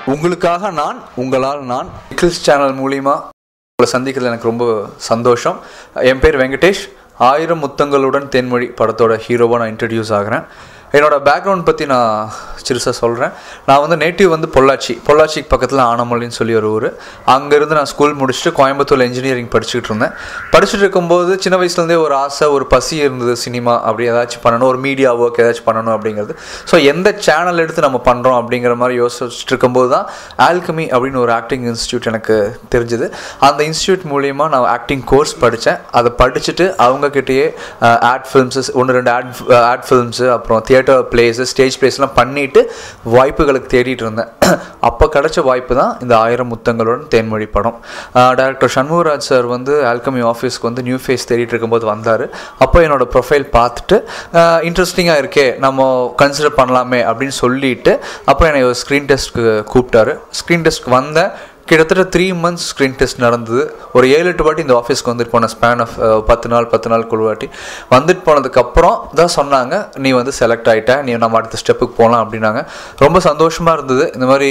உங்களுக்காக நான் உங்களால் நான் நிக்கில்ஸ் சேனல் மூலிமா உங்களை சந்திக்கிறது எனக்கு ரொம்ப சந்தோஷம் என் பேர் வெங்கடேஷ் ஆயிரம் முத்தங்களுடன் தென்மொழி படத்தோட ஹீரோவாக நான் இன்ட்ரடியூஸ் ஆகிறேன் என்னோட பேக்ரவுண்ட் பற்றி நான் சிறுசாக சொல்கிறேன் நான் வந்து நேட்டிவ் வந்து பொள்ளாச்சி பொள்ளாச்சிக்கு பக்கத்தில் ஆனமல்லின்னு சொல்லி ஒரு ஊர் அங்கேருந்து நான் ஸ்கூல் முடிச்சுட்டு கோயம்புத்தூர் இன்ஜினியரிங் படிச்சுக்கிட்டு இருந்தேன் படிச்சுட்டு இருக்கும்போது சின்ன வயசுலேருந்தே ஒரு ஆசை ஒரு பசி இருந்தது சினிமா அப்படி ஏதாச்சும் பண்ணணும் ஒரு மீடியா ஒர்க் ஏதாச்சும் பண்ணணும் அப்படிங்கிறது ஸோ எந்த சேனல் எடுத்து நம்ம பண்ணுறோம் அப்படிங்கிற மாதிரி யோசிச்சுட்டு இருக்கும்போது தான் ஆல்கமி அப்படின்னு ஒரு ஆக்டிங் இன்ஸ்டியூட் எனக்கு தெரிஞ்சுது அந்த இன்ஸ்டியூட் மூலியமாக நான் ஆக்டிங் கோர்ஸ் படித்தேன் அதை படிச்சுட்டு அவங்கக்கிட்டேயே ஆட் ஃபிலிம்ஸஸ் ஒன்று ரெண்டு ஆட் ஆட் ஃபிலிம்ஸு அப்புறம் தியேட்டர் பிளேஸு ஸ்டேஜ் பிளேஸ்லாம் பண்ணிவிட்டு வாய்ப்புகளுக்கு தேடிட்டு இருந்தேன் அப்போ கிடைச்ச வாய்ப்பு தான் இந்த ஆயிரம் முத்தங்களுடன் தேன்மொழி படம் டேரக்டர் சண்முகராஜ் சார் வந்து ஆல்கமி ஆஃபீஸ்க்கு வந்து நியூ ஃபேஸ் தேடிட்டு இருக்கும்போது வந்தார் அப்போ என்னோட ப்ரொஃபைல் பார்த்துட்டு இன்ட்ரெஸ்டிங்காக இருக்கே நம்ம கன்சிடர் பண்ணலாமே அப்படின்னு சொல்லிட்டு அப்போ என்னை ஒரு ஸ்க்ரீன் டெஸ்ட்க்கு கூப்பிட்டாரு ஸ்க்ரீன் டெஸ்ட்க்கு வந்தேன் கிட்டத்தட்ட த்ரீ மந்த்ஸ் ஸ்க்ரீன் டெஸ்ட் நடந்தது ஒரு ஏழு எட்டு வாட்டி இந்த ஆஃபீஸ்க்கு வந்துட்டு போன ஸ்பேன் ஆஃப் பத்து நாள் பத்து நாள் வாட்டி வந்துட்டு போனதுக்கப்புறம் தான் சொன்னாங்க நீ வந்து செலக்ட் ஆகிட்ட நீ நம்ம அடுத்த ஸ்டெப்புக்கு போகலாம் அப்படின்னாங்க ரொம்ப சந்தோஷமாக இருந்தது இந்த மாதிரி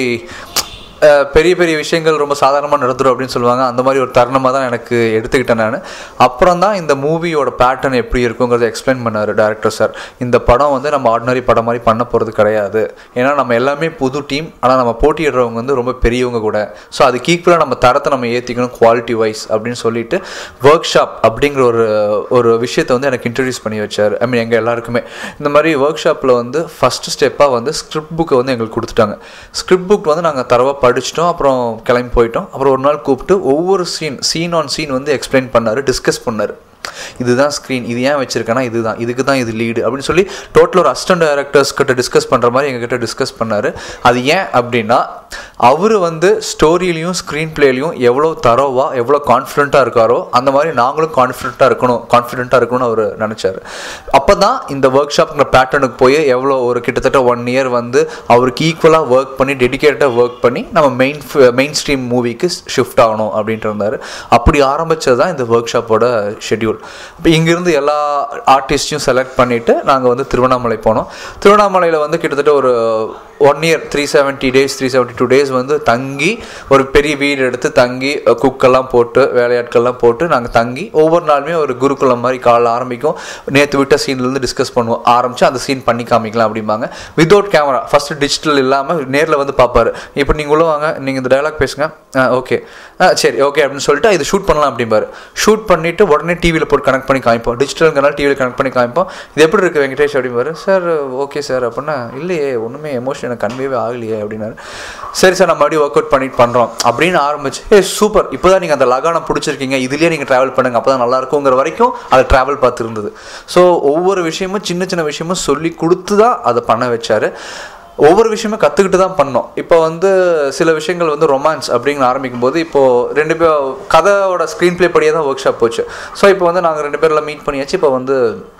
பெரிய பெரிய விஷயங்கள் ரொம்ப சாதாரணமாக நடந்துடும் அப்படின்னு சொல்லுவாங்க அந்த மாதிரி ஒரு தருணமாக தான் எனக்கு எடுத்துக்கிட்டேன் நான் அப்புறம் தான் இந்த மூவியோட பேட்டர்ன் எப்படி இருக்குங்கிறத எக்ஸ்பிளைன் பண்ணார் டேரக்டர் சார் இந்த படம் வந்து நம்ம ஆர்டினரி படம் மாதிரி பண்ண போகிறது கிடையாது ஏன்னா நம்ம எல்லாமே புது டீம் ஆனால் நம்ம போட்டியிடுறவங்க வந்து ரொம்ப பெரியவங்க கூட ஸோ அதுக்கு ஈக்குவலாக நம்ம தரத்தை நம்ம ஏற்றிக்கணும் குவாலிட்டி வைஸ் அப்படின்னு சொல்லிட்டு ஒர்க் ஷாப் அப்படிங்கிற ஒரு ஒரு விஷயத்தை வந்து எனக்கு இன்ட்ரடியூஸ் பண்ணி வச்சார் ஐ மீன் எங்கள் எல்லாருக்குமே இந்த மாதிரி ஒர்க் ஷாப்பில் வந்து ஃபஸ்ட்டு ஸ்டெப்பாக வந்து ஸ்கிரிப்ட் புக்கை வந்து எங்களுக்கு கொடுத்துட்டாங்க ஸ்கிரிப்ட் புக் வந்து நாங்கள் தரவாக படிச்சிட்டோம் அப்புறம் கிளம்பி போயிட்டோம் அப்புறம் ஒரு நாள் கூப்பிட்டு ஒவ்வொரு சீன் சீன் ஆன் சீன் வந்து எக்ஸ்பிளைன் பண்ணார் டிஸ்கஸ் பண்ணார் இதுதான் ஸ்க்ரீன் இது ஏன் வச்சிருக்கேன்னா இதுதான் இதுக்கு தான் இது லீடு அப்படின்னு சொல்லி டோட்டல் ஒரு அசிஸ்டன்ட் டைரக்டர்ஸ் கிட்ட டிஸ்கஸ் பண்ணுற மாதிரி எங்ககிட்ட டிஸ்கஸ் பண்ணார் அது ஏன் அப்படின்னா அவர் வந்து ஸ்டோரியிலையும் ஸ்க்ரீன் பிளேலையும் எவ்வளோ தரோவா எவ்வளோ கான்ஃபிடென்ட்டாக இருக்காரோ அந்த மாதிரி நாங்களும் கான்ஃபிடென்ட்டாக இருக்கணும் கான்ஃபிடென்ட்டாக இருக்கணும்னு அவர் நினச்சார் அப்போ தான் இந்த ஒர்க் ஷாப்ங்கிற பேட்டர்னுக்கு போய் எவ்வளோ ஒரு கிட்டத்தட்ட ஒன் இயர் வந்து அவருக்கு ஈக்குவலாக ஒர்க் பண்ணி டெடிக்கேட்டடாக ஒர்க் பண்ணி நம்ம மெயின் மெயின் ஸ்ட்ரீம் மூவிக்கு ஷிஃப்ட் ஆகணும் அப்படின்ட்டு இருந்தார் அப்படி ஆரம்பித்தது தான் இந்த ஒர்க் ஷாப்போட ஷெட்யூல் இப்போ இங்கேருந்து எல்லா ஆர்டிஸ்டையும் செலக்ட் பண்ணிவிட்டு நாங்கள் வந்து திருவண்ணாமலை போனோம் திருவண்ணாமலையில் வந்து கிட்டத்தட்ட ஒரு one year three seventy days three seventy two days வந்து தங்கி ஒரு பெரிய வீடு எடுத்து தங்கி குக்கெல்லாம் போட்டு வேலையாட்கள்லாம் போட்டு நாங்கள் தங்கி ஒவ்வொரு நாளுமே ஒரு குருகுலம் மாதிரி காலைல ஆரம்பிக்கும் நேற்று விட்ட சீன்லேருந்து டிஸ்கஸ் பண்ணுவோம் ஆரம்பித்து அந்த சீன் பண்ணி காமிக்கலாம் அப்படிம்பாங்க வித்தவுட் கேமரா ஃபஸ்ட்டு டிஜிட்டல் இல்லாமல் நேரில் வந்து பார்ப்பாரு இப்போ நீங்கள் உள்ள வாங்க நீங்கள் இந்த டைலாக் பேசுங்க ஓகே சரி ஓகே அப்படின்னு சொல்லிட்டு இது ஷூட் பண்ணலாம் அப்படிம்பாரு ஷூட் பண்ணிவிட்டு உடனே டிவியில் போட்டு கனெக்ட் பண்ணி காமிப்போம் டிஜிட்டலுங்கிறனால டிவியில் கனெக்ட் பண்ணி காமிப்போம் இது எப்படி இருக்குது வெங்கடேஷ் அப்படிம்பாரு சார் ஓகே சார் அப்படின்னா இல்லையே ஒன்றுமே எமோஷன் எனக்கு கன்வேவே ஆகலையே அப்படின்னாரு சரி சார் நம்ம மறுபடியும் ஒர்க் அவுட் பண்ணிட்டு பண்ணுறோம் அப்படின்னு ஆரம்பிச்சு ஏ சூப்பர் இப்போ தான் நீங்கள் அந்த லகானம் பிடிச்சிருக்கீங்க இதுலேயே நீங்கள் ட்ராவல் பண்ணுங்கள் அப்போ தான் நல்லா இருக்குங்கிற வரைக்கும் அதை ட்ராவல் பார்த்து இருந்தது ஸோ ஒவ்வொரு விஷயமும் சின்ன சின்ன விஷயமும் சொல்லி கொடுத்து தான் அதை பண்ண வச்சார் ஒவ்வொரு விஷயமும் கற்றுக்கிட்டு தான் பண்ணோம் இப்போ வந்து சில விஷயங்கள் வந்து ரொமான்ஸ் அப்படின்னு ஆரம்பிக்கும் போது இப்போது ரெண்டு பேர் கதையோட ஸ்க்ரீன் ப்ளே படியே தான் ஒர்க் ஷாப் போச்சு ஸோ இப்போ வந்து நாங்கள் ரெண்டு பேரில் மீட் பண்ணியாச்சு இப்போ வந்து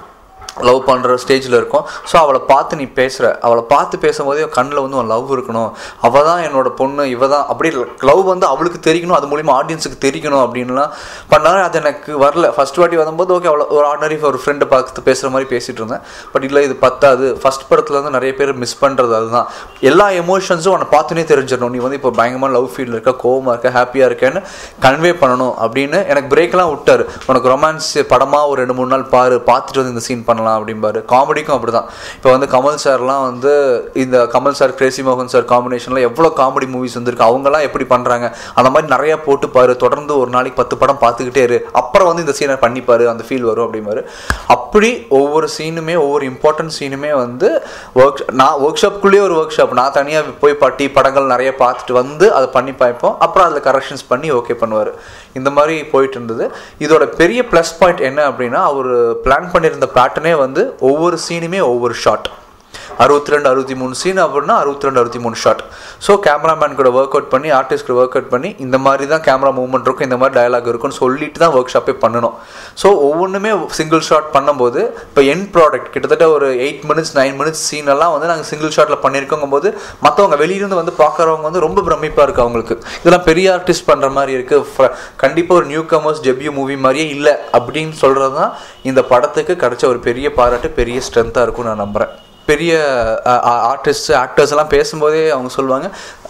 லவ் பண்ணுற ஸ்டேஜில் இருக்கும் ஸோ அவளை பார்த்து நீ பேசுகிற அவளை பார்த்து பேசும்போதே கண்ணில் வந்து உன் லவ் இருக்கணும் அவள் தான் என்னோட பொண்ணு இவ தான் அப்படி லவ் வந்து அவளுக்கு தெரியணும் அது மூலிமா ஆடியன்ஸுக்கு தெரியணும் அப்படின்லாம் பண்ணாலும் அது எனக்கு வரல ஃபஸ்ட் வாட்டி வரும்போது ஓகே அவ்வளோ ஒரு ஆர்டினரி ஒரு ஃப்ரெண்டை பார்த்து பேசுகிற மாதிரி பேசிகிட்டு இருந்தேன் பட் இல்லை இது பத்தாது ஃபஸ்ட் படத்தில் வந்து நிறைய பேர் மிஸ் பண்ணுறது அதுதான் எல்லா எமோஷன்ஸும் உன்னை பார்த்துனே தெரிஞ்சிடணும் நீ வந்து இப்போ பயங்கரமாக லவ் ஃபீல்டில் இருக்க கோவமாக இருக்க ஹாப்பியாக இருக்கேன்னு கன்வே பண்ணணும் அப்படின்னு எனக்கு பிரேக்லாம் விட்டார் உனக்கு ரொமான்ஸ் படமாக ஒரு ரெண்டு மூணு நாள் பாரு பார்த்துட்டு வந்து இந்த சீன் பண்ணலாம் பண்ணலாம் அப்படிம்பாரு காமெடிக்கும் அப்படி தான் இப்போ வந்து கமல் சார்லாம் வந்து இந்த கமல் சார் கிரேசி மோகன் சார் காம்பினேஷனில் எவ்வளோ காமெடி மூவிஸ் வந்துருக்கு அவங்கெல்லாம் எப்படி பண்ணுறாங்க அந்த மாதிரி நிறைய போட்டு பாரு தொடர்ந்து ஒரு நாளைக்கு பத்து படம் பார்த்துக்கிட்டே இரு அப்புறம் வந்து இந்த சீனை பண்ணிப்பாரு அந்த ஃபீல் வரும் அப்படிம்பாரு அப்படி ஒவ்வொரு சீனுமே ஒவ்வொரு இம்பார்ட்டன்ட் சீனுமே வந்து ஒர்க் நான் ஒர்க் ஷாப்புக்குள்ளேயே ஒரு ஒர்க் ஷாப் நான் தனியாக போய் பட்டி படங்கள் நிறைய பார்த்துட்டு வந்து அதை பண்ணி பார்ப்போம் அப்புறம் அதில் கரெக்ஷன்ஸ் பண்ணி ஓகே பண்ணுவார் இந்த மாதிரி போயிட்டு இருந்தது இதோட பெரிய ப்ளஸ் பாயிண்ட் என்ன அப்படின்னா அவர் பிளான் பண்ணியிருந்த பேட்டர்னே வந்து ஒவ்வொரு சீனுமே ஒவ்வொரு ஷாட் அறுபத்தி ரெண்டு அறுபத்தி மூணு சீன் அப்படின்னா அறுபத்தி ரெண்டு அறுபத்தி மூணு ஷாட் ஸோ கேமராமேன் கூட ஒர்க் அவுட் பண்ணி ஆர்டிஸ்ட் கூட ஒர்க் அவுட் பண்ணி இந்த மாதிரி தான் கேமரா மூவ்மெண்ட் இருக்கும் இந்த மாதிரி டயலாக் இருக்கும்னு சொல்லிட்டு தான் ஒர்க் ஷாப்பே பண்ணணும் ஸோ ஒவ்வொன்றுமே சிங்கிள் ஷாட் பண்ணும்போது இப்போ என் ப்ராடக்ட் கிட்டத்தட்ட ஒரு eight minutes nine minutes scene எல்லாம் வந்து நாங்கள் சிங்கிள் ஷாட்டில் பண்ணியிருக்கோங்க போது மற்றவங்க வெளியிருந்து வந்து பார்க்குறவங்க வந்து ரொம்ப பிரமிப்பாக இருக்குது அவங்களுக்கு இதெல்லாம் பெரிய ஆர்டிஸ்ட் பண்ணுற மாதிரி இருக்குது கண்டிப்பாக ஒரு நியூ கமர்ஸ் டெபியூ மூவி மாதிரியே இல்லை அப்படின்னு சொல்கிறது தான் இந்த படத்துக்கு கிடைச்ச ஒரு பெரிய பாராட்டு பெரிய ஸ்ட்ரென்த்தாக இருக்கும்னு நான் நம்புகிறேன் பெரிய ஆர்டிஸ்ட் ஆக்டர்ஸ் எல்லாம் பேசும்போதே அவங்க சொல்லுவாங்க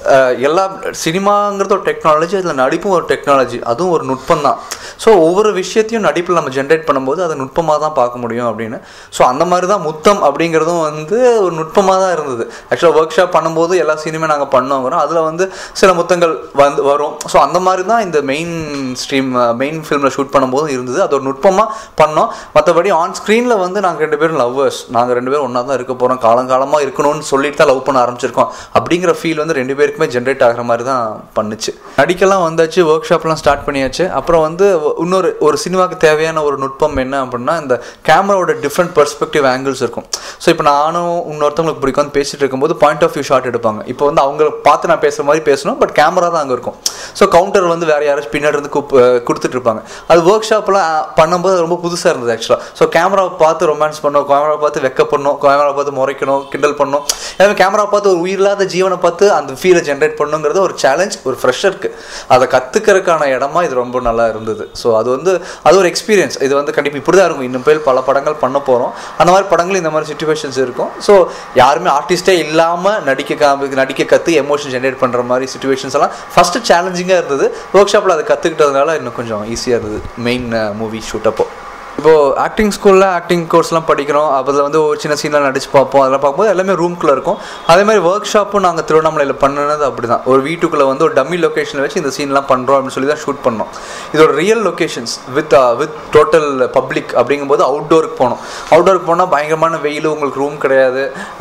எல்லா சினிமாங்கிறது ஒரு டெக்னாலஜி அதில் நடிப்பும் ஒரு டெக்னாலஜி அதுவும் ஒரு நுட்பம் தான் ஸோ ஒவ்வொரு விஷயத்தையும் நடிப்பில் நம்ம ஜென்ரேட் பண்ணும்போது அதை நுட்பமாக தான் பார்க்க முடியும் அப்படின்னு ஸோ அந்த மாதிரி தான் முத்தம் அப்படிங்கிறதும் வந்து ஒரு நுட்பமாக தான் இருந்தது ஆக்சுவலாக ஒர்க் ஷாப் பண்ணும்போது எல்லா சினிமா நாங்கள் பண்ணோங்கிறோம் அதில் வந்து சில முத்தங்கள் வந்து வரும் ஸோ அந்த மாதிரி தான் இந்த மெயின் ஸ்ட்ரீம் மெயின் ஃபிலிமில் ஷூட் பண்ணும்போதும் இருந்தது அது ஒரு நுட்பமாக பண்ணோம் மற்றபடி ஆன் ஸ்க்ரீனில் வந்து நாங்கள் ரெண்டு பேரும் லவ்வர்ஸ் நாங்கள் ரெண்டு பேரும் ஒன்றா தான் இருக்க போகிறோம் காலங்காலமாக இருக்கணும்னு சொல்லிட்டு தான் லவ் பண்ண ஆரம்பிச்சிருக்கோம் அப்படிங்கிற ஃபீல் வந்து ரெண்டு பேருக்குமே ஜென்ரேட் ஆகிற மாதிரி தான் பண்ணுச்சு நடிக்கலாம் வந்தாச்சு ஒர்க் ஷாப்லாம் ஸ்டார்ட் பண்ணியாச்சு அப்புறம் வந்து இன்னொரு ஒரு சினிமாவுக்கு தேவையான ஒரு நுட்பம் என்ன அப்படின்னா இந்த கேமராவோட டிஃப்ரெண்ட் பெர்ஸ்பெக்டிவ் ஆங்கிள்ஸ் இருக்கும் ஸோ இப்போ நானும் இன்னொருத்தவங்களுக்கு பிடிக்கும் பேசிட்டு இருக்கும்போது பாயிண்ட் ஆஃப் வியூ ஷாட் எடுப்பாங்க இப்போ வந்து அவங்க பார்த்து நான் பேசுகிற மாதிரி பேசணும் பட் கேமரா தான் அங்கே இருக்கும் ஸோ கவுண்டர் வந்து வேறு யாராச்சும் பின்னாடி இருந்து கூப் கொடுத்துட்டு இருப்பாங்க அது ஒர்க் ஷாப்லாம் பண்ணும்போது அது ரொம்ப புதுசாக இருந்தது ஆக்சுவலாக ஸோ கேமராவை பார்த்து ரொமான்ஸ் பண்ணோம் கேமரா பார்த்து வெக்க பண்ணணும் கேமரா பார்த்து முறைக்கணும் கிண்டல் பண்ணணும் எல்லாமே கேமரா பார்த்து ஒரு உயிரில்லாத ஜீவனை பார்த்து அந்த ஃபீலை ஜென்ரேட் பண்ணுங்கிறது ஒரு சேலஞ்ச் ஒரு ஃப்ரெஷருக்கு அதை கற்றுக்கிறதுக்கான இடமா இது ரொம்ப நல்லா இருந்தது ஸோ அது வந்து அது ஒரு எக்ஸ்பீரியன்ஸ் இது வந்து கண்டிப்பாக இப்படி தான் இருக்கும் இன்னும் பேர் பல படங்கள் பண்ண போகிறோம் அந்த மாதிரி படங்கள் இந்த மாதிரி சுச்சுவேஷன்ஸ் இருக்கும் ஸோ யாருமே ஆர்டிஸ்டே இல்லாமல் நடிக்க காமி நடிக்க கற்று எமோஷன் ஜென்ரேட் பண்ணுற மாதிரி சுச்சுவேஷன்ஸ் எல்லாம் ஃபஸ்ட்டு சேலஞ்சிங்காக இருந்தது ஒர்க் ஷாப்பில் அதை கற்றுக்கிட்டதுனால இன்னும் கொஞ்சம் ஈஸியாக இருந்தது மெயின் மூவி ஷூட் அப்போ இப்போது ஆக்டிங் ஸ்கூலில் ஆக்டிங் கோர்ஸ்லாம் படிக்கிறோம் அதில் வந்து ஒரு சின்ன சீன்லாம் நடிச்சு பார்ப்போம் அதெல்லாம் பார்க்கும்போது எல்லாமே ரூம்குள்ளே இருக்கும் அதே மாதிரி ஒர்க் ஷாப்பும் நாங்கள் திருவண்ணாமலையில் பண்ணினது அப்படி தான் ஒரு வீட்டுக்குள்ளே வந்து ஒரு டம்மி லொக்கேஷனில் வச்சு இந்த சீன்லாம் பண்ணுறோம் அப்படின்னு சொல்லி தான் ஷூட் பண்ணோம் இது ஒரு real locations with with total public அப்படிங்கும்போது அவுட்டோருக்கு போனோம் அவுட்டோருக்கு போனால் பயங்கரமான வெயில் உங்களுக்கு ரூம் கிடையாது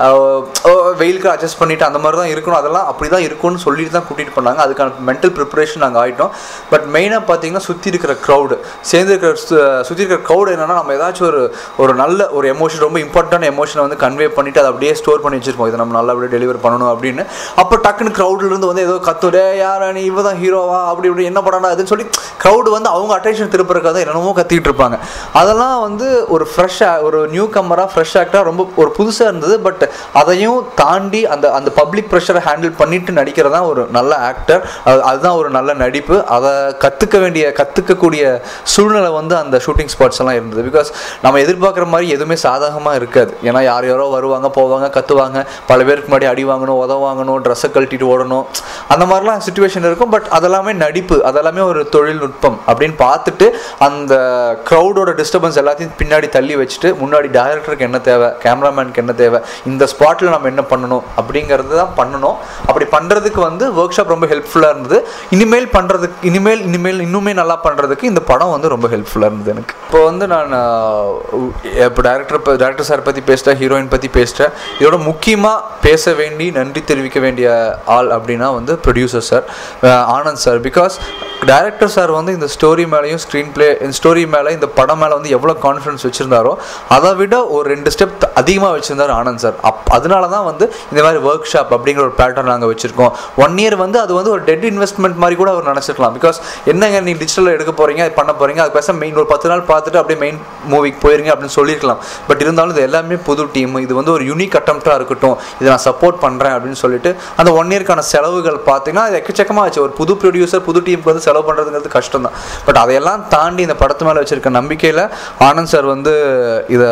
வெயிலுக்கு அட்ஜஸ்ட் பண்ணிவிட்டு அந்த மாதிரி தான் இருக்கணும் அதெல்லாம் அப்படி தான் இருக்கும்னு சொல்லிட்டு தான் கூட்டிகிட்டு பண்ணாங்க அதுக்கான மென்டல் ப்ரிப்பரேஷன் நாங்கள் ஆகிட்டோம் பட் மெயினாக பார்த்தீங்கன்னா சுற்றி இருக்கிற க்ரௌடு சேர்ந்து இருக்கிற சுற்றி இருக்கிற க்ரௌடு என்னென்னா நம்ம ஏதாச்சும் ஒரு ஒரு நல்ல ஒரு எமோஷன் ரொம்ப இம்பார்ட்டன்ட் எமோஷனை வந்து கன்வே பண்ணிவிட்டு அதை அப்படியே ஸ்டோர் பண்ணி வச்சிருப்போம் இதை நம்ம நல்லபடியாக டெலிவர் பண்ணணும் அப்படின்னு அப்போ டக்குன்னு க்ரௌட்லேருந்து வந்து ஏதோ கத்துடே யார் நீ இவ தான் ஹீரோவா அப்படி இப்படி என்ன பண்ணா அதுன்னு சொல்லி க்ரௌடு வந்து அவங்க அட்டென்ஷன் திருப்புறக்காக என்னென்னமோ கத்திக்கிட்டு இருப்பாங்க அதெல்லாம் வந்து ஒரு ஃப்ரெஷ்ஷாக ஒரு நியூ கம்மராக ஃப்ரெஷ் ஆக்டாக ரொம்ப ஒரு புதுசாக இருந்தது பட் அதையும் தாண்டி அந்த அந்த பப்ளிக் ப்ரெஷரை ஹேண்டில் பண்ணிட்டு நடிக்கிறதா ஒரு நல்ல ஆக்டர் அதுதான் ஒரு நல்ல நடிப்பு அதை கற்றுக்க வேண்டிய கற்றுக்கக்கூடிய சூழ்நிலை வந்து அந்த ஷூட்டிங் ஸ்பாட்ஸ் எல்லாம் இருந்தது பிகாஸ் நம்ம எதிர்பார்க்குற மாதிரி எதுவுமே சாதகமாக இருக்காது ஏன்னா யார் யாரோ வருவாங்க போவாங்க கத்துவாங்க பல பேருக்கு முன்னாடி அடி வாங்கணும் உத வாங்கணும் ட்ரெஸ்ஸை கழட்டிட்டு ஓடணும் அந்த மாதிரிலாம் சுச்சுவேஷன் இருக்கும் பட் அதெல்லாமே நடிப்பு அதெல்லாமே ஒரு தொழில்நுட்பம் அப்படின்னு பார்த்துட்டு அந்த க்ரௌடோட டிஸ்டர்பன்ஸ் எல்லாத்தையும் பின்னாடி தள்ளி வச்சுட்டு முன்னாடி டேரக்டருக்கு என்ன தேவை கேமராமேனுக்கு என்ன தேவை இந்த ஸ்பாட்டில் நம்ம என்ன பண்ணணும் அப்படிங்கிறது தான் பண்ணணும் அப்படி பண்ணுறதுக்கு வந்து ஒர்க் ஷாப் ரொம்ப ஹெல்ப்ஃபுல்லாக இருந்தது இனிமேல் பண்ணுறதுக்கு இனிமேல் இனிமேல் இன்னுமே நல்லா பண்ணுறதுக்கு இந்த படம் வந்து ரொம்ப ஹெல்ப்ஃபுல்லாக இருந்தது எனக்கு இப்போ வந்து நான் இப்போ டேரக்டர் இப்போ டேரக்டர் சார் பற்றி பேசிட்டேன் ஹீரோயின் பற்றி பேசிட்டேன் இதோட முக்கியமாக பேச வேண்டி நன்றி தெரிவிக்க வேண்டிய ஆள் அப்படின்னா வந்து producer sir Anand sir because director sir வந்து இந்த ஸ்டோரி மேலேயும் ஸ்க்ரீன் பிளே இந்த ஸ்டோரி மேலே இந்த படம் மேலே வந்து எவ்வளோ கான்ஃபிடன்ஸ் வச்சுருந்தாரோ அதை விட ஒரு ரெண்டு ஸ்டெப் அதிகமாக வச்சுருந்தார் ஆனந்த் சார் அப் அதனால தான் வந்து இந்த மாதிரி ஒர்க் ஷாப் அப்படிங்கிற ஒரு பேட்டர்ன் நாங்கள் வச்சுருக்கோம் ஒன் இயர் வந்து அது வந்து ஒரு டெட் இன்வெஸ்ட்மெண்ட் மாதிரி கூட அவர் நினச்சிருக்கலாம் பிகாஸ் என்னங்க நீ டிஜிட்டலில் எடுக்க போகிறீங்க அது பண்ண போகிறீங்க அது பேச மெயின் ஒரு பத்து நாள் பார்த்துட்டு அப்படியே மெயின் மூவிக்கு போயிருங்க அப்படின்னு சொல்லியிருக்கலாம் பட் இருந்தாலும் இது எல்லாமே புது டீம் இது வந்து ஒரு யூனிக் அட்டம்ப்டாக இருக்கட்டும் இதை நான் சப்போர்ட் பண்ணுறேன் அப்படின்னு சொல்லிட்டு அந்த ஒன் இயர்க்கான செலவுகள் பார்த்தீங்கன்னா அது எக்கச்சக்கமாக ஆச்சு ஒரு புது ப்ரொடியூசர் புது டீமுக்கு வந்து செலவு பண்ணுறதுங்கிறது கஷ்டம் தான் பட் அதையெல்லாம் தாண்டி இந்த படத்து மேலே வச்சிருக்க நம்பிக்கையில் ஆனந்த் சார் வந்து இதை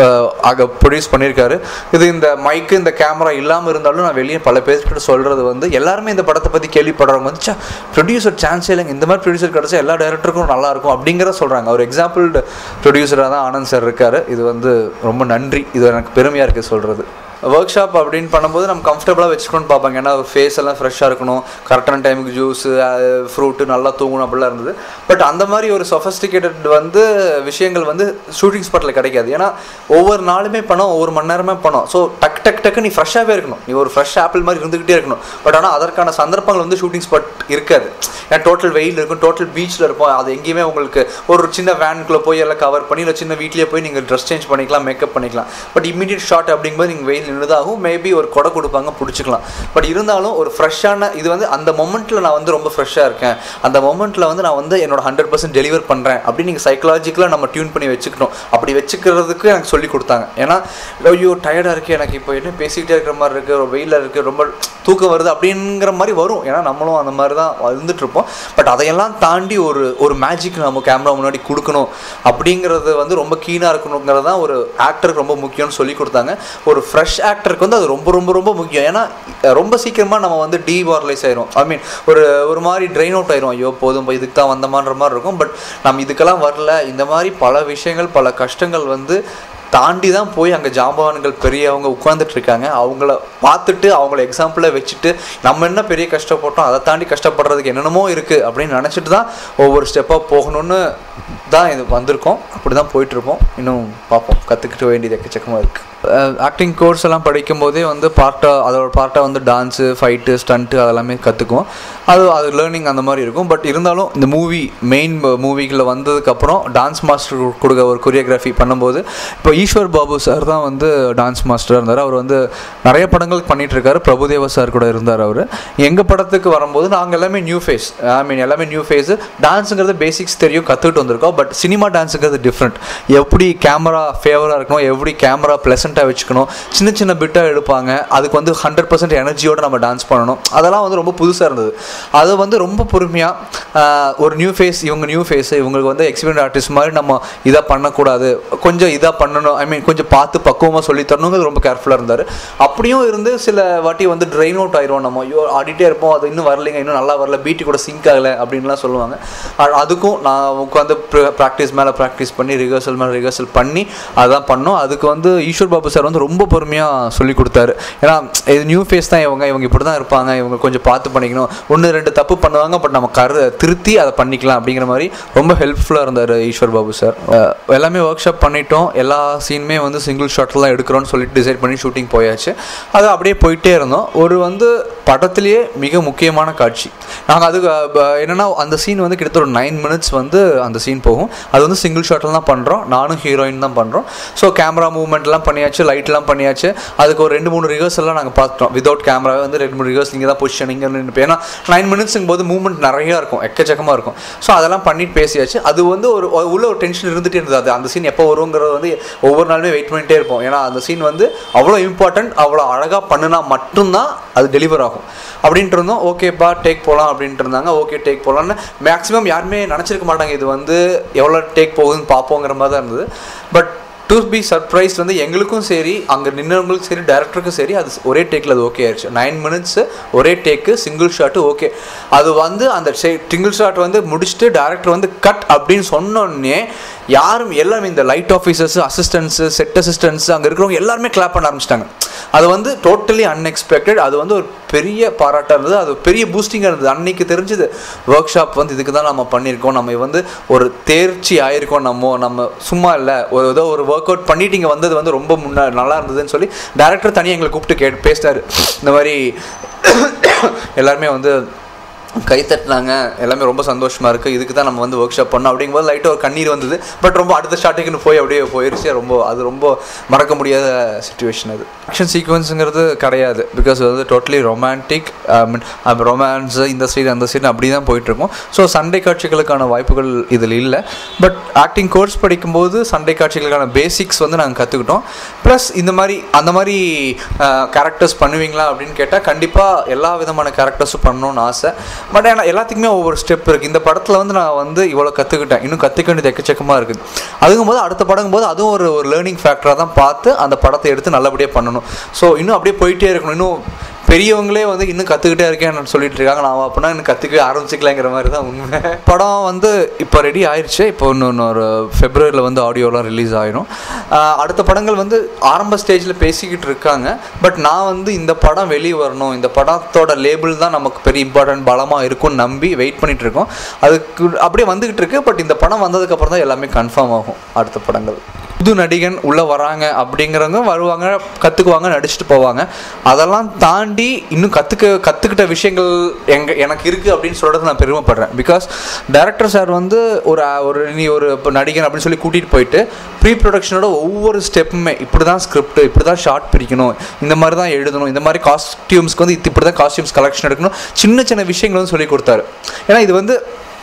ஆக ப்ரொடியூஸ் பண்ணியிருக்காரு இது இந்த மைக்கு இந்த கேமரா இல்லாமல் இருந்தாலும் நான் வெளியே பல பேர்கிட்ட சொல்கிறது வந்து எல்லாருமே இந்த படத்தை பற்றி கேள்விப்படுறவங்க வந்து சா ப்ரொடியூசர் சான்ஸே இல்லைங்க இந்த மாதிரி ப்ரொடியூசர் கிடச்சா எல்லா டேரக்டருக்கும் நல்லாயிருக்கும் அப்படிங்கிற சொல்கிறாங்க ஒரு எக்ஸாம்பிள் ப்ரொடியூசராக தான் ஆனந்த் சார் இருக்கார் இது வந்து ரொம்ப நன்றி இது எனக்கு பெருமையாக இருக்குது சொல்கிறது ஒர்க் ஷாப் அப்படின்னு பண்ணும்போது நம்ம கம்ஃபர்டபுளாக வச்சுக்கணும்னு பார்ப்பாங்க ஏன்னா ஃபேஸ் எல்லாம் ஃப்ரெஷ்ஷாக இருக்கணும் கரெக்டான டைமுக்கு ஜூஸு ஃப்ரூட்டு நல்லா தூங்கணும் அப்படிலாம் இருந்தது பட் அந்த மாதிரி ஒரு சொஃபஸ்டிகேட்டட் வந்து விஷயங்கள் வந்து ஷூட்டிங் ஸ்பாட்டில் கிடைக்காது ஏன்னா ஒவ்வொரு நாளுமே பணம் ஒவ்வொரு மணி நேரமே பணம் ஸோ டக் டக் டக்கு நீ ஃப்ரெஷ்ஷாகவே இருக்கணும் நீ ஒரு ஃப்ரெஷ் ஆப்பிள் மாதிரி இருந்துக்கிட்டே இருக்கணும் பட் ஆனால் அதற்கான சந்தர்ப்பங்கள் வந்து ஷூட்டிங் ஸ்பாட் இருக்காது ஏன்னா டோட்டல் வெயில் இருக்கும் டோட்டல் பீச்சில் இருப்போம் அது எங்கேயுமே உங்களுக்கு ஒரு சின்ன வேனுக்குள்ளே போய் எல்லாம் கவர் பண்ணி இல்லை சின்ன வீட்லேயே போய் நீங்கள் ட்ரெஸ் சேஞ்ச் பண்ணிக்கலாம் மேக்கப் பண்ணிக்கலாம் பட் இமீடியட் ஷாட் அப்படிங்கும்போது நீங்கள் வெயில் நின்றுதாகும் மேபி ஒரு கொடை கொடுப்பாங்க பிடிச்சிக்கலாம் பட் இருந்தாலும் ஒரு ஃப்ரெஷ்ஷான இது வந்து அந்த மொமெண்ட்டில் நான் வந்து ரொம்ப ஃப்ரெஷ்ஷாக இருக்கேன் அந்த மொமெண்ட்டில் வந்து நான் வந்து என்னோட ஹண்ட்ரட் பர்சன்ட் டெலிவர் பண்ணுறேன் அப்படின்னு நீங்கள் சைக்கலாஜிக்கலாக நம்ம டியூன் பண்ணி வச்சுக்கணும் அப்படி வச்சுக்கிறதுக்கு எனக்கு சொல்லி கொடுத்தாங்க ஏன்னா ஐயோ டயர்டாக இருக்குது எனக்கு இப்போ என்ன பேசிக்கிட்டே இருக்கிற மாதிரி இருக்குது ஒரு வெயிலில் இருக்குது ரொம்ப தூக்கம் வருது அப்படிங்கிற மாதிரி வரும் ஏன்னா நம்மளும் அந்த மாதிரி தான் இருந்துட்டு இருப்போம் பட் அதையெல்லாம் தாண்டி ஒரு ஒரு மேஜிக் நம்ம கேமரா முன்னாடி கொடுக்கணும் அப்படிங்கிறது வந்து ரொம்ப கீனாக இருக்கணுங்கிறது தான் ஒரு ஆக்டருக்கு ரொம்ப முக்கியம்னு சொல்லி கொடுத்தாங்க ஒரு ஃப்ரெஷ் ஆக்டருக்கு வந்து அது ரொம்ப ரொம்ப ரொம்ப முக்கியம் ஏன்னா அஹ், ரொம்ப சீக்கிரமாக நம்ம வந்து டீவாரலைஸ் ஆயிரும் ஐ மீன் ஒரு ஒரு மாதிரி ட்ரெயின் அவுட் ஆயிரும் ஐயோ போதும் போய் இதுக்கு தான் வந்தமான்ற மாதிரி இருக்கும் பட் நம்ம இதுக்கெல்லாம் வரல இந்த மாதிரி பல விஷயங்கள் பல கஷ்டங்கள் வந்து தாண்டி தான் போய் அங்கே ஜாம்பவான்கள் பெரியவங்க உட்காந்துட்டு இருக்காங்க அவங்கள பார்த்துட்டு அவங்கள எக்ஸாம்பிளாக வச்சுட்டு நம்ம என்ன பெரிய கஷ்டப்பட்டோம் அதை தாண்டி கஷ்டப்படுறதுக்கு என்னென்னமோ இருக்குது அப்படின்னு நினச்சிட்டு தான் ஒவ்வொரு ஸ்டெப்பாக போகணும்னு தான் இது வந்திருக்கோம் அப்படி தான் போயிட்டுருப்போம் இன்னும் பார்ப்போம் கற்றுக்கிட்டு வேண்டியது எக்கச்சக்கமாக இருக்குது ஆக்டிங் கோர்ஸ் எல்லாம் படிக்கும்போதே வந்து பார்ட்டாக அதோட பார்ட்டாக வந்து டான்ஸு ஃபைட்டு ஸ்டண்ட்டு அதெல்லாமே கற்றுக்குவோம் அது அது லேர்னிங் அந்த மாதிரி இருக்கும் பட் இருந்தாலும் இந்த மூவி மெயின் மூவிகளில் வந்ததுக்கப்புறம் டான்ஸ் மாஸ்டர் கொடுக்க ஒரு கொரியோகிராஃபி பண்ணும்போது இப்போ ஈஸ்வர் பாபு சார் தான் வந்து டான்ஸ் மாஸ்டராக இருந்தார் அவர் வந்து நிறைய படங்கள் பண்ணிட்டு இருக்காரு பிரபுதேவா சார் கூட இருந்தார் அவர் எங்கள் படத்துக்கு வரும்போது நாங்கள் எல்லாமே நியூ ஃபேஸ் ஐ மீன் எல்லாமே நியூ ஃபேஸ் டான்ஸுங்கிறது பேசிக்ஸ் தெரியும் கற்றுக்கிட்டு வந்திருக்கோம் பட் சினிமா டான்ஸுங்கிறது டிஃப்ரெண்ட் எப்படி கேமரா ஃபேவராக இருக்கணும் எப்படி கேமரா ப்ளசண்ட்டாக வச்சுக்கணும் சின்ன சின்ன பிட்டாக எடுப்பாங்க அதுக்கு வந்து ஹண்ட்ரட் பர்சன்ட் எனர்ஜியோடு நம்ம டான்ஸ் பண்ணணும் அதெல்லாம் வந்து ரொம்ப புதுசாக இருந்தது அது வந்து ரொம்ப பொறுமையாக ஒரு நியூ ஃபேஸ் இவங்க நியூ ஃபேஸ் இவங்களுக்கு வந்து எக்ஸ்பீரியன்ட் ஆர்டிஸ்ட் மாதிரி நம்ம இதாக பண்ணக்கூடாது கொஞ்சம் இதாக பண்ணணும் ஐ மீன் கொஞ்சம் பார்த்து பக்குவமாக சொல்லி தரணுங்கிறது ரொம்ப கேர்ஃபுல்லாக இருந்தார் அப்படியும் இருந்து சில வாட்டி வந்து ட்ரெயின் அவுட் ஆயிரும் நம்ம ஐயோ ஆடிட்டே இருப்போம் அது இன்னும் வரலைங்க இன்னும் நல்லா வரல பீட்டி கூட சிங்க் ஆகலை அப்படின்லாம் சொல்லுவாங்க அ- அதுக்கும் நான் உட்காந்து ப்ராக்டிஸ் மேலே ப்ராக்டிஸ் பண்ணி ரிஹர்சல் மேலே ரிஹர்சல் பண்ணி அதான் பண்ணோம் அதுக்கு வந்து ஈஸ்வர் பாபு சார் வந்து ரொம்ப பொறுமையாக சொல்லி கொடுத்தாரு ஏன்னா இது நியூ ஃபேஸ் தான் இவங்க இவங்க இப்படி தான் இருப்பாங்க இவங்க கொஞ்சம் பார்த்து பண்ணிக்கணும் ஒன்று ரெண்டு தப்பு பண்ணுவாங்க பட் நம்ம கரு திருத்தி அதை பண்ணிக்கலாம் அப்படிங்கிற மாதிரி ரொம்ப ஹெல்ப்ஃபுல்லாக இருந்தார் ஈஸ்வர் பாபு சார் அஹ் எல்லாமே ஒர்க் ஷாப் பண்ணிட்டோம் எல்லா சீனுமே வந்து சிங்கிள் ஷாட்டில் தான் எடுக்கிறோம்னு சொல்லிட்டு டிசைட் பண்ணி ஷூட்டிங் போயாச்சு அது அப்படியே போயிட்டே இருந்தோம் ஒரு வந்து படத்திலேயே மிக முக்கியமான காட்சி நாங்கள் அது அஹ், ப- என்னன்னா அந்த சீன் வந்து கிட்டத்தட்ட ஒரு நைன் மினிட்ஸ் வந்து அந்த சீன் போகும் அது வந்து சிங்கிள் ஷாட்டில் தான் பண்ணுறோம் நானும் ஹீரோயின் தான் பண்ணுறோம் ஸோ கேமரா மூவ்மெண்ட்லாம் பண்ணியாச்சு லைட்லாம் பண்ணியாச்சு அதுக்கு ஒரு ரெண்டு மூணு ரிஹர்சல்லாம் நாங்கள் பார்த்துட்டோம் வித்தவுட் கேமரா வந்து ரெண்டு மூணு ரிஹர்ஸ் இங்கே தான் பொசிஷன் இங்கே நின்று ஏன்னா நைன் மினிட்ஸுங்கும் போது மூவ்மெண்ட் நிறையா இருக்கும் எக்கச்சக்கமாக இருக்கும் ஸோ அதெல்லாம் பண்ணிட்டு பேசியாச்சு அது வந்து ஒரு ஒரு- உள்ள ஒரு டென்ஷன் இருந்துகிட்டே இருந்தது அது அந்த சீன் எப்போ வருங்கிறது வந்து ஒவ்வொரு நாளுமே வெயிட் பண்ணிட்டே இருப்போம் ஏன்னா அந்த சீன் வந்து அவ்வளோ இம்பார்ட்டன்ட் அவ்வளோ அழகாக பண்ணுனா மட்டும்தான் அது டெலிவர் ஆகும் அப்படின்ட்டு இருந்தோம் ஓகேப்பா டேக் போகலாம் அப்படின்ட்டு இருந்தாங்க ஓகே டேக் போகலான்னு மேக்ஸிமம் யாருமே நினச்சிருக்க மாட்டாங்க இது வந்து எவ்வளோ டேக் போகுதுன்னு பார்ப்போங்கிற மாதிரி தான் இருந்தது பட் டு பி சர்ப்ரைஸ் வந்து எங்களுக்கும் சரி அங்கே நின்றவங்களுக்கும் சரி டேரக்டருக்கும் சரி அது ஒரே டேக்கில் அது ஓகே ஆயிடுச்சு நைன் மினிட்ஸு ஒரே டேக்கு சிங்கிள் ஷாட்டு ஓகே அது வந்து அந்த சிங்கிள் ஷாட் வந்து முடிச்சுட்டு டேரக்டர் வந்து கட் அப்படின்னு சொன்னோடனே யாரும் எல்லாமே இந்த light officers assistants set assistants அங்கே இருக்கிறவங்க எல்லாருமே கிளாப் பண்ண ஆரம்பிச்சிட்டாங்க அது வந்து டோட்டலி அன்எக்ஸ்பெக்டட் அது வந்து ஒரு பெரிய பாராட்டாக இருந்தது அது பெரிய பூஸ்டிங்காக இருந்தது அன்னைக்கு தெரிஞ்சது ஒர்க் ஷாப் வந்து இதுக்கு தான் நம்ம பண்ணியிருக்கோம் நம்ம வந்து ஒரு தேர்ச்சி ஆயிருக்கோம் நம்ம நம்ம சும்மா இல்லை ஒரு ஏதோ ஒரு ஒர்க் அவுட் பண்ணிட்டு இங்கே வந்தது வந்து ரொம்ப முன்னா நல்லா இருந்ததுன்னு சொல்லி டேரக்டர் தனியாக எங்களை கூப்பிட்டு கேட்டு பேசிட்டாரு இந்த மாதிரி எல்லாருமே வந்து கை தட்டினாங்க எல்லாமே ரொம்ப சந்தோஷமா இருக்கு இதுக்கு தான் நம்ம வந்து ஒர்க் ஷாப் பண்ணோம் அப்படிங்கும்போது லைட்டாக ஒரு கண்ணீர் வந்தது பட் ரொம்ப அடுத்த ஸ்டார்டிங்னு போய் அப்படியே போயிருச்சு ரொம்ப அது ரொம்ப மறக்க முடியாத சுச்சுவேஷன் அது ஆக்ஷன் சீக்வன்ஸுங்கிறது கிடையாது பிகாஸ் வந்து டோட்டலி ரொமான்டிக் ரொமான்ஸ் இந்த சைடு அந்த சைடு அப்படி தான் போயிட்டுருக்கும் ஸோ சண்டை காட்சிகளுக்கான வாய்ப்புகள் இதில் இல்லை பட் ஆக்டிங் கோர்ஸ் படிக்கும்போது சண்டை காட்சிகளுக்கான பேசிக்ஸ் வந்து நாங்கள் கற்றுக்கிட்டோம் ப்ளஸ் இந்த மாதிரி அந்த மாதிரி கேரக்டர்ஸ் பண்ணுவீங்களா அப்படின்னு கேட்டால் கண்டிப்பாக எல்லா விதமான கேரக்டர்ஸும் பண்ணணும்னு ஆசை பட் ஆனால் எல்லாத்துக்குமே ஒவ்வொரு ஸ்டெப் இருக்குது இந்த படத்தில் வந்து நான் வந்து இவ்வளோ கற்றுக்கிட்டேன் இன்னும் கற்றுக்க வேண்டியது எக்கச்சக்கமாக இருக்குது அதுங்கும்போது அடுத்த படங்கும்போது அதுவும் ஒரு ஒரு லேர்னிங் ஃபேக்டராக தான் பார்த்து அந்த படத்தை எடுத்து நல்லபடியாக பண்ணணும் ஸோ இன்னும் அப்படியே போயிட்டே இருக்கணும் இன்னும் பெரியவங்களே வந்து இன்னும் கற்றுக்கிட்டே இருக்கேன் சொல்லிட்டு இருக்காங்க நான் அப்படின்னா இன்னும் கற்றுக்கவே ஆரம்பிச்சிக்கலாங்கிற மாதிரி தான் உண்மை படம் வந்து இப்போ ரெடி ஆயிடுச்சு இப்போ இன்னொன்று ஒரு ஃபெப்ரவரியில் வந்து ஆடியோலாம் ரிலீஸ் ஆயிடும் ஆஹ் அடுத்த படங்கள் வந்து ஆரம்ப ஸ்டேஜில் பேசிக்கிட்டு இருக்காங்க பட் நான் வந்து இந்த படம் வெளியே வரணும் இந்த படத்தோட லேபிள் தான் நமக்கு பெரிய இம்பார்ட்டன்ட் பலமாக இருக்கும்னு நம்பி வெயிட் பண்ணிட்டு இருக்கோம் அதுக்கு அப்படியே வந்துக்கிட்டு இருக்கு பட் இந்த படம் வந்ததுக்கப்புறம் தான் எல்லாமே கன்ஃபார்ம் ஆகும் அடுத்த படங்கள் புது நடிகன் உள்ளே வராங்க அப்படிங்கிறவங்க வருவாங்க கற்றுக்குவாங்க நடிச்சுட்டு போவாங்க அதெல்லாம் தாண்டி இன்னும் கற்றுக்க கற்றுக்கிட்ட விஷயங்கள் எங்க எனக்கு இருக்குது அப்படின்னு சொல்கிறது நான் பெருமைப்படுறேன் பிகாஸ் டைரக்டர் சார் வந்து ஒரு ஒரு நீ ஒரு இப்போ நடிகன் அப்படின்னு சொல்லி கூட்டிகிட்டு போயிட்டு ப்ரீ ப்ரொடக்ஷனோட ஒவ்வொரு ஸ்டெப்புமே இப்படி தான் ஸ்கிரிப்ட் இப்படி தான் ஷார்ட் பிரிக்கணும் இந்த மாதிரி தான் எழுதணும் இந்த மாதிரி காஸ்டியூம்ஸ்க்கு வந்து இப்படி தான் காஸ்டியூம்ஸ் கலெக்ஷன் எடுக்கணும் சின்ன சின்ன விஷயங்கள் வந்து சொல்லி கொடுத்தாரு ஏன்னா இது வந்து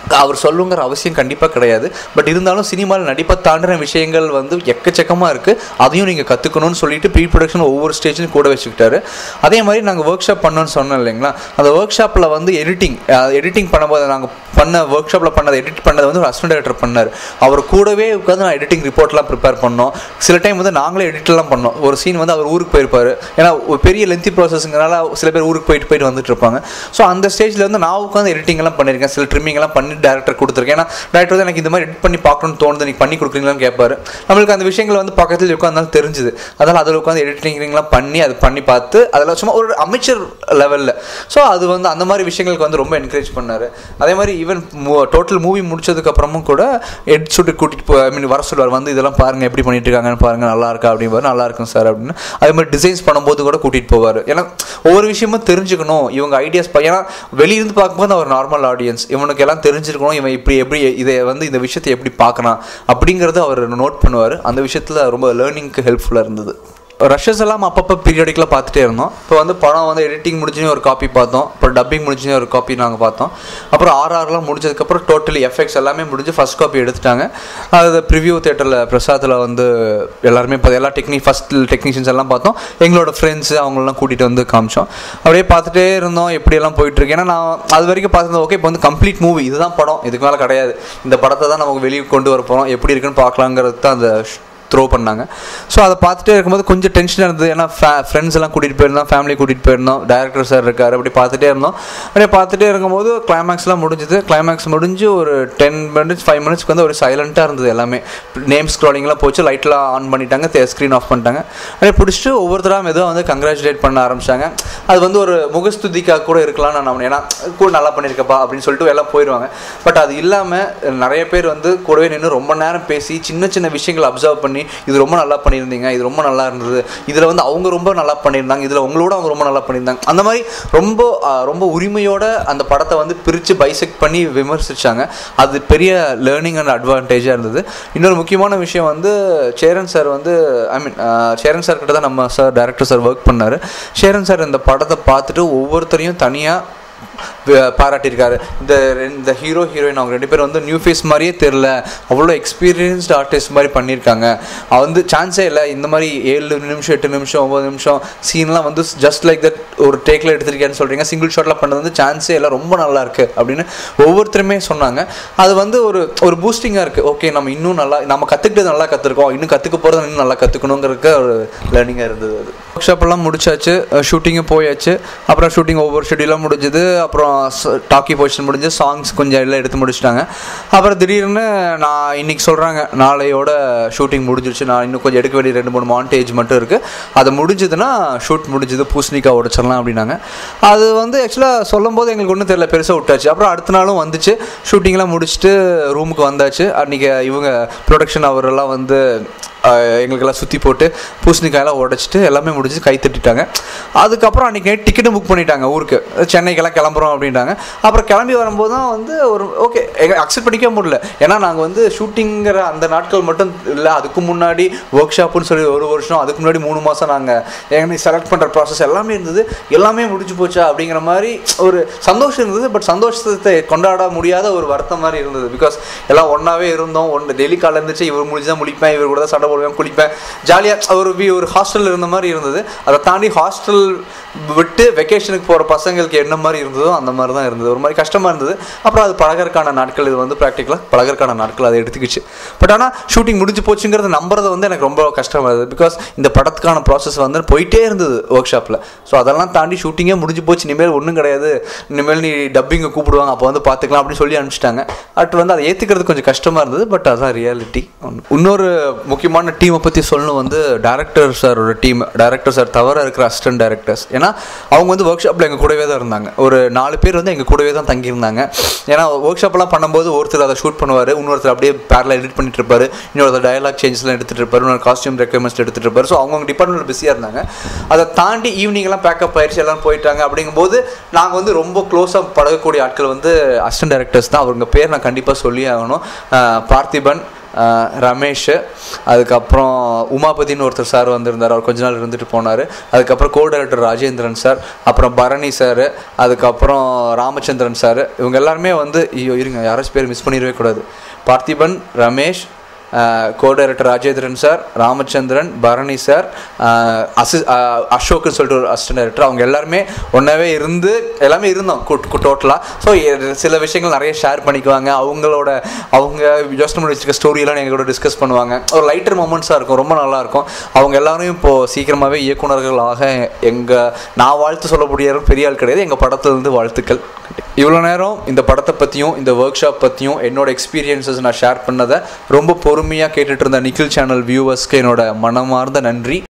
அவர் சொல்லுங்கிற அவசியம் கண்டிப்பாக கிடையாது பட் இருந்தாலும் சினிமாவில் நடிப்பை தாண்டின விஷயங்கள் வந்து எக்கச்சக்கமாக இருக்குது அதையும் நீங்கள் கற்றுக்கணும்னு சொல்லிட்டு ப்ரீ ப்ரொடக்ஷன் ஒவ்வொரு ஸ்டேஜ்லையும் கூட வச்சுக்கிட்டாரு அதே மாதிரி நாங்கள் ஒர்க் ஷாப் பண்ணோன்னு சொன்னோம் இல்லைங்களா அந்த ஒர்க் ஷாப்பில் வந்து எடிட்டிங் எடிட்டிங் பண்ணும்போது நாங்கள் பண்ண ஒர்க் ஷாப்பில் பண்ணதை எடிட் பண்ணதை வந்து ஒரு அசிஸ்டன்ட் டைரக்டர் பண்ணார் அவர் கூடவே உட்காந்து நான் எடிட்டிங் ரிப்போர்ட்லாம் ப்ரிப்பேர் பண்ணோம் சில டைம் வந்து நாங்களே எடிட்லாம் பண்ணோம் ஒரு சீன் வந்து அவர் ஊருக்கு போயிருப்பார் ஏன்னா ஒரு பெரிய லென்த்தி ப்ராசஸ்ங்கிறனால சில பேர் ஊருக்கு போயிட்டு போயிட்டு வந்துட்டு இருப்பாங்க ஸோ அந்த ஸ்டேஜில் வந்து நான் உட்காந்து எடிட்டிங் எல்லாம் பண்ணியிருக்கேன் சில ட்ரிம்மிங் எல்லாம் பண்ணி டேரக்டர் கொடுத்துருக்கேன் ஏன்னா டேரக்டர் வந்து எனக்கு இந்த மாதிரி எடிட் பண்ணி பார்க்கணும்னு தோணுது நீ பண்ணி கொடுக்குறீங்களான்னு கேட்பாரு நம்மளுக்கு அந்த விஷயங்கள் வந்து பக்கத்தில் உட்காந்தாலும் தெரிஞ்சுது அதனால் அதில் உட்காந்து எடிட்டிங்லாம் பண்ணி அது பண்ணி பார்த்து அதில் சும்மா ஒரு அமைச்சர் லெவலில் ஸோ அது வந்து அந்த மாதிரி விஷயங்களுக்கு வந்து ரொம்ப என்கரேஜ் பண்ணார் அதே மாதிரி ஈவன் டோட்டல் மூவி முடிச்சதுக்கப்புறமும் கூட எட் ஷூட்டு கூட்டிகிட்டு போ ஐ மீன் வர சொல்லுவார் வந்து இதெல்லாம் பாருங்கள் எப்படி பண்ணிட்டு இருக்காங்கன்னு பாருங்கள் நல்லா இருக்கா அப்படிம்பாரு நல்லா இருக்கும் சார் அப்படின்னு அதே மாதிரி டிசைன்ஸ் பண்ணும்போது கூட கூட்டிகிட்டு போவார் ஏன்னா ஒவ்வொரு விஷயமும் தெரிஞ்சுக்கணும் இவங்க ஐடியாஸ் ஏன்னா வெளியிருந்து பார்க்கும்போது அவர் நார்மல் ஆடியன்ஸ் இவனுக்கு எல்லாம் தெரிஞ்சிருக்கணும் இவன் இப்படி எப்படி இதை வந்து இந்த விஷயத்தை எப்படி பார்க்கணும் அப்படிங்கிறத அவர் நோட் பண்ணுவார் அந்த விஷயத்தில் ரொம்ப லேர்னிங்க்கு ஹெல்ப்ஃபுல்லாக இருந்தது ரஷஸ் எல்லாம் அப்பப்போ பீரியடிக்கலாக பார்த்துட்டே இருந்தோம் இப்போ வந்து படம் வந்து எடிட்டிங் முடிஞ்சுன்னு ஒரு காப்பி பார்த்தோம் அப்புறம் டப்பிங் முடிஞ்சுன்னு ஒரு காப்பி நாங்கள் பார்த்தோம் அப்புறம் ஆர்ஆர்லாம் முடிஞ்சதுக்கப்புறம் டோட்டலி எஃபெக்ட்ஸ் எல்லாமே முடிஞ்சு ஃபஸ்ட் காப்பி எடுத்துட்டாங்க அது ப்ரிவியூ தேட்டரில் பிரசாத்தில் வந்து எல்லாருமே இப்போ எல்லா டெக்னிக் ஃபஸ்ட் டெக்னீஷியன்ஸ் எல்லாம் பார்த்தோம் எங்களோட ஃப்ரெண்ட்ஸு அவங்களெலாம் கூட்டிகிட்டு வந்து காமிச்சோம் அப்படியே பார்த்துட்டே இருந்தோம் எப்படியெல்லாம் போயிட்டுருக்கு ஏன்னா நான் அது வரைக்கும் பார்த்துருந்தோம் ஓகே இப்போ வந்து கம்ப்ளீட் மூவி இதுதான் படம் இதுக்கு மேலே கிடையாது இந்த படத்தை தான் நமக்கு வெளியே கொண்டு வர போகிறோம் எப்படி இருக்குன்னு பார்க்கலாங்கிறது தான் அந்த த்ரோ பண்ணாங்க ஸோ அதை பார்த்துட்டே இருக்கும்போது கொஞ்சம் டென்ஷனாக இருந்தது ஏன்னா ஃபே ஃப்ரெண்ட்ஸ் எல்லாம் கூட்டிகிட்டு போயிருந்தோம் ஃபேமிலி கூட்டிகிட்டு போயிருந்தோம் டேரக்டர் சார் இருக்கார் அப்படி பார்த்துட்டே இருந்தோம் அப்படியே பார்த்துட்டே இருக்கும்போது கிளைமேக்ஸ்லாம் முடிஞ்சுது கிளைமேக்ஸ் முடிஞ்சு ஒரு டென் மினிட்ஸ் ஃபைவ் மினிட்ஸ்க்கு வந்து ஒரு சைலண்ட்டாக இருந்தது எல்லாமே நேம் ஸ்க்ராலிங்லாம் போச்சு லைட்லாம் ஆன் பண்ணிட்டாங்க ஸ்க்ரீன் ஆஃப் பண்ணிட்டாங்க அப்படியே பிடிச்சிட்டு ஒவ்வொருத்தராக மெதுவாக வந்து கங்க்ராச்சுலேட் பண்ண ஆரம்பிச்சாங்க அது வந்து ஒரு முகஸ்துதிக்காக கூட இருக்கலாம் நான் ஏன்னா கூட நல்லா பண்ணியிருக்கப்பா அப்படின்னு சொல்லிட்டு எல்லாம் போயிடுவாங்க பட் அது இல்லாமல் நிறைய பேர் வந்து கூடவே நின்று ரொம்ப நேரம் பேசி சின்ன சின்ன விஷயங்களை அப்சர்வ் பண்ணி இது ரொம்ப நல்லா பண்ணியிருந்தீங்க இது ரொம்ப நல்லா இருந்தது இதில் வந்து அவங்க ரொம்ப நல்லா பண்ணியிருந்தாங்க இதில் உங்களோட அவங்க ரொம்ப நல்லா பண்ணியிருந்தாங்க அந்த மாதிரி ரொம்ப ரொம்ப உரிமையோட அந்த படத்தை வந்து பிரித்து பைசெக்ட் பண்ணி விமர்சித்தாங்க அது பெரிய லேர்னிங் அண்ட் அட்வான்டேஜாக இருந்தது இன்னொரு முக்கியமான விஷயம் வந்து சேரன் சார் வந்து ஐ மீன் சேரன் சார் கிட்ட தான் நம்ம சார் டேரக்டர் சார் ஒர்க் பண்ணார் சேரன் சார் இந்த படத்தை பார்த்துட்டு ஒவ்வொருத்தரையும் தனியாக பாராட்டியிருக்காரு இந்த இந்த ஹீரோ ஹீரோயின் அவங்க ரெண்டு பேரும் வந்து நியூ ஃபேஸ் மாதிரியே தெரில அவ்வளோ எக்ஸ்பீரியன்ஸ்டு ஆர்டிஸ்ட் மாதிரி பண்ணியிருக்காங்க வந்து சான்ஸே இல்லை இந்த மாதிரி ஏழு நிமிஷம் எட்டு நிமிஷம் ஒம்பது நிமிஷம் சீன்லாம் வந்து ஜஸ்ட் லைக் தட் ஒரு டேக்கில் எடுத்திருக்கேன்னு சொல்கிறீங்க சிங்கிள் ஷாட்டில் பண்ணது வந்து சான்ஸே இல்லை ரொம்ப நல்லா இருக்குது அப்படின்னு ஒவ்வொருத்தருமே சொன்னாங்க அது வந்து ஒரு ஒரு பூஸ்டிங்காக இருக்குது ஓகே நம்ம இன்னும் நல்லா நம்ம கற்றுக்கிட்டது நல்லா கற்றுருக்கோம் இன்னும் கற்றுக்க போகிறது இன்னும் நல்லா கற்றுக்கணுங்கிறதுக்கு ஒரு லேர்னிங்காக இருந்தது அது ஒர்க் ஷாப்பெல்லாம் முடிச்சாச்சு ஷூட்டிங்கும் போயாச்சு அப்புறம் ஷூட்டிங் ஒவ்வொரு ஷெடியூலாக முடிஞ்சது அப்புறம் டாக்கி பொசிஷன் முடிஞ்சு சாங்ஸ் கொஞ்சம் எல்லாம் எடுத்து முடிச்சிட்டாங்க அப்புறம் திடீர்னு நான் இன்னைக்கு சொல்கிறாங்க நாளையோட ஷூட்டிங் முடிஞ்சிருச்சு நான் இன்னும் கொஞ்சம் எடுக்க வேண்டிய ரெண்டு மூணு மாண்டேஜ் மட்டும் இருக்குது அது முடிஞ்சதுன்னா ஷூட் முடிஞ்சது பூசணிக்காய் உடச்சிடலாம் அப்படின்னாங்க அது வந்து ஆக்சுவலாக சொல்லும் போது எங்களுக்கு ஒன்றும் தெரியல பெருசாக விட்டாச்சு அப்புறம் அடுத்த நாளும் வந்துச்சு ஷூட்டிங்லாம் முடிச்சுட்டு ரூமுக்கு வந்தாச்சு அன்றைக்கி இவங்க ப்ரொடக்ஷன் அவரெல்லாம் வந்து எங்களுக்கெல்லாம் சுற்றி போட்டு பூசணிக்காயெல்லாம் உடச்சிட்டு எல்லாமே முடிஞ்சு கை தட்டிட்டாங்க அதுக்கப்புறம் அன்றைக்கி நைட் டிக்கெட்டும் புக் பண்ணிட்டாங்க ஊருக்கு சென்னைக்கெல்லாம் கிளம்புறோம் அப்படின்ட்டாங்க அப்புறம் கிளம்பி வரும்போது தான் வந்து ஒரு ஓகே அக்செப்ட் பண்ணிக்க முடியல ஏன்னா நாங்கள் வந்து ஷூட்டிங்கிற அந்த நாட்கள் மட்டும் இல்லை அதுக்கு முன்னாடி ஒர்க் ஷாப்புன்னு சொல்லி ஒரு வருஷம் அதுக்கு முன்னாடி மூணு மாதம் நாங்கள் எங்களை செலக்ட் பண்ணுற ப்ராசஸ் எல்லாமே இருந்தது எல்லாமே முடிஞ்சு போச்சா அப்படிங்கிற மாதிரி ஒரு சந்தோஷம் இருந்தது பட் சந்தோஷத்தை கொண்டாட முடியாத ஒரு வருத்தம் மாதிரி இருந்தது பிகாஸ் எல்லாம் ஒன்றாவே இருந்தோம் ஒன்று டெய்லி காலையில் இருந்துச்சு இவர் முடிஞ்சு தான் முடிப்பேன் இவர் கூட தான் சண்டை போடுவேன் குளிப்பேன் ஜாலியாக ஒரு வி ஒரு ஹாஸ்டலில் இருந்த மாதிரி இருந்தது அதை தாண்டி ஹாஸ்டல் விட்டு வெக்கேஷனுக்கு போகிற பசங்களுக்கு என்ன மாதிரி இருந்ததோ அந்த மாதிரி தான் இருந்தது ஒரு மாதிரி கஷ்டமாக இருந்தது அப்புறம் அது பழகறக்கான நாட்கள் இது வந்து ப்ராக்டிக்கலாக பழகறக்கான நாட்கள் அதை எடுத்துக்கிச்சு பட் ஆனால் ஷூட்டிங் முடிஞ்சு போச்சுங்கிறது நம்புறது வந்து எனக்கு ரொம்ப கஷ்டமாக இருந்தது பிகாஸ் இந்த படத்துக்கான ப்ராசஸ் வந்து போயிட்டே இருந்தது ஒர்க் ஷாப்பில் ஸோ அதெல்லாம் தாண்டி ஷூட்டிங்கே முடிஞ்சு போச்சு இனிமேல் ஒன்றும் கிடையாது இனிமேல் நீ டப்பிங்கை கூப்பிடுவாங்க அப்போ வந்து பார்த்துக்கலாம் அப்படின்னு சொல்லி அனுப்பிச்சிட்டாங்க பட் வந்து அதை ஏற்றுக்கிறது கொஞ்சம் கஷ்டமாக இருந்தது பட் அதுதான் ரியாலிட்டி இன்னொரு முக்கியமான டீமை பற்றி சொல்லணும் வந்து டேரக்டர் சாரோட டீம் டேரக்டர் சார் தவிர இருக்கிற அசிஸ்டன்ட் டேரக்டர்ஸ் ஏன்னா அவங்க வந்து ஒர்க் ஷாப்பில் எங்கள் கூடவே தான் இருந்தாங்க ஒரு நாலு பேர் வந்து எங்கள் கூடவே தான் தங்கியிருந்தாங்க ஏன்னா ஒர்க் ஷாப்லாம் பண்ணும்போது ஒருத்தர் அதை ஷூட் பண்ணுவார் இன்னொருத்தர் அப்படியே பேரில் எடிட் பண்ணிட்டு இருப்பாரு இன்னொருத்தர் டயலாக் சேஞ்சஸ்லாம் எடுத்துகிட்டு இருப்பாரு இன்னொரு காஸ்டியூம் ரெக்குவயர்மெண்ட்ஸ் எடுத்துகிட்டு இருப்பாரு ஸோ அவங்க டிபார்ட்மெண்ட் பிஸியாக இருந்தாங்க அதை தாண்டி ஈவினிங்லாம் பேக்கப் ஆயிடுச்சு எல்லாம் போயிட்டாங்க அப்படிங்கும்போது நாங்கள் வந்து ரொம்ப க்ளோஸாக பழகக்கூடிய ஆட்கள் வந்து அசிஸ்டன்ட் டேரக்டர்ஸ் தான் அவங்க பேர் நான் கண்டிப்பாக சொல்லி ஆகணும் பார்த்திபன் ஆஹ் ரமேஷ் அதுக்கப்புறம் உமாபதினு ஒருத்தர் சார் வந்திருந்தார் அவர் கொஞ்ச நாள் இருந்துட்டு போனார் அதுக்கப்புறம் கோ டைரக்டர் ராஜேந்திரன் சார் அப்புறம் பரணி சார் அதுக்கப்புறம் ராமச்சந்திரன் சார் இவங்க எல்லாருமே வந்து ஐயோ இருங்க யாராச்சும் பேர் மிஸ் பண்ணிடவே கூடாது Parthiban Ramesh co director Rajendran sir Ramachandran Bharani sir அசி அசோக்னு சொல்லிட்டு ஒரு அசிஸ்டன்ட் டைரக்டர் அவங்க எல்லாருமே ஒன்றாவே இருந்து எல்லாமே இருந்தோம் டோட்டலாக ஸோ சில விஷயங்கள் நிறைய ஷேர் பண்ணிக்குவாங்க அவங்களோட அவங்க யோசனை பண்ணி வச்சிருக்க ஸ்டோரியெல்லாம் எங்களோட டிஸ்கஸ் பண்ணுவாங்க ஒரு லைட்டர் மூமெண்ட்ஸாக இருக்கும் ரொம்ப நல்லா இருக்கும் அவங்க எல்லாரும் இப்போது சீக்கிரமாகவே இயக்குனர்களாக எங்கள் நான் வாழ்த்து சொல்லக்கூடிய பெரிய ஆள் கிடையாது எங்கள் படத்துலேருந்து வாழ்த்துக்கள் இவ்வளோ நேரம் இந்த படத்தை பற்றியும் இந்த ஒர்க் ஷாப் பற்றியும் என்னோட எக்ஸ்பீரியன்ஸஸ் நான் ஷேர் பண்ணதை ரொம்ப பொறுமையாக கேட்டுட்டு இருந்த நிக்கில் சேனல் வியூவர்ஸ்க்கு என்னோட மனமார்ந்த நன்றி